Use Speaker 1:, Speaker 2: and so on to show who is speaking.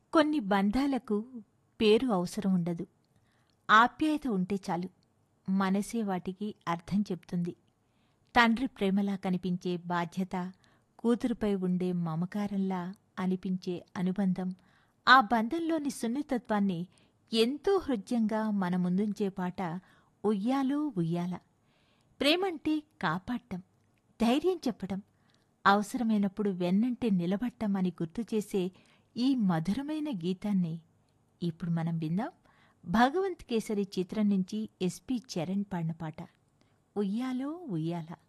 Speaker 1: కొన్ని బంధాలకు పేరు అవసరం ఉండదు ఆప్యాయత ఉంటే చాలు మనసే వాటికి అర్థం చెప్తుంది తండ్రి ప్రేమలా కనిపించే బాధ్యత కూతురుపై ఉండే మమకారంలా అనిపించే అనుబంధం ఆ బంధంలోని సున్నితత్వాన్ని ఎంతో హృద్యంగా మన ముందుంచే పాట ఉయ్యాలో ఉయ్యాల ప్రేమంటే కాపాడటం ధైర్యం చెప్పడం అవసరమైనప్పుడు వెన్నంటే నిలబట్టం అని గుర్తు చేసే ఈ మధురమైన గీతాన్ని ఇప్పుడు మనం విందాం భగవంత్ కేసరి చిత్రం నుంచి ఎస్పి చరణ్ పాడిన పాట ఉయ్యాలో ఉయ్యాల